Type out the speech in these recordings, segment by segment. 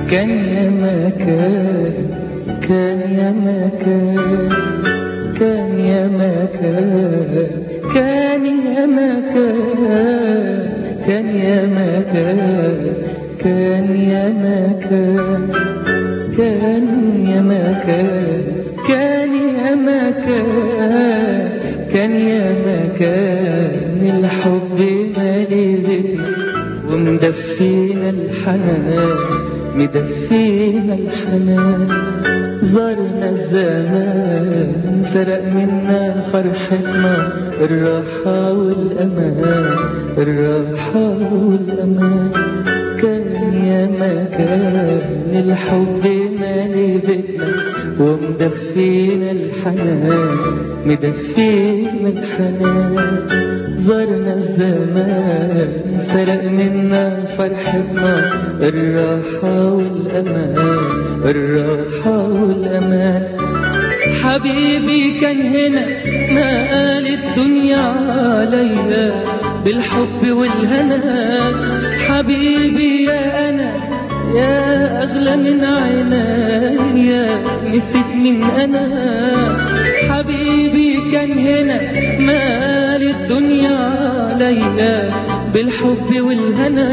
كان يا مكان كان يا مكان كان يا مكان كان يا مكان كان يا مكان كان يا مكان كان يا مكان كان يا مكان كان يا مكان الحب مالي بينا ومدفينا الحنان مدفينا الحنان زارنا الزمان سرق منا فرحتنا الراحة والأمان الراحة والأمان كان يا مكان الحب مالي بيتنا ومدفينا الحنان مدفينا الحنان زارنا الزمان سرق منا فرحتنا الراحة والأمان الراحة والأمان حبيبي كان هنا ما قال الدنيا عليا بالحب والهنا حبيبي يا أنا يا أغلى من عينيا نسيت من أنا حبيبي كان هنا ما قال الدنيا عليا بالحب والهنا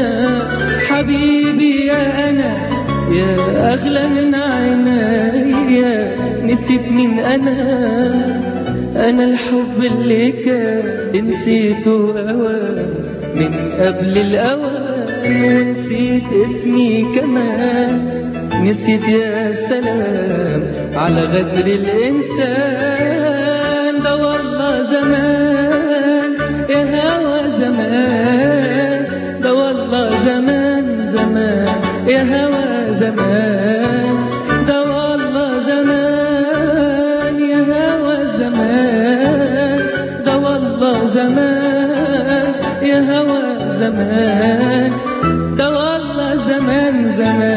حبيبي يا أنا يا أغلى من عينيا نسيت من أنا أنا الحب اللي كان نسيته أوان من قبل الأوان ونسيت اسمي كمان نسيت يا سلام على غدر الإنسان ده والله زمان يا هوى زمان ده والله زمان زمان يا هوى زمان ده والله زمان يا هوى زمان ده والله زمان يا هوى زمان ده والله زمان زمان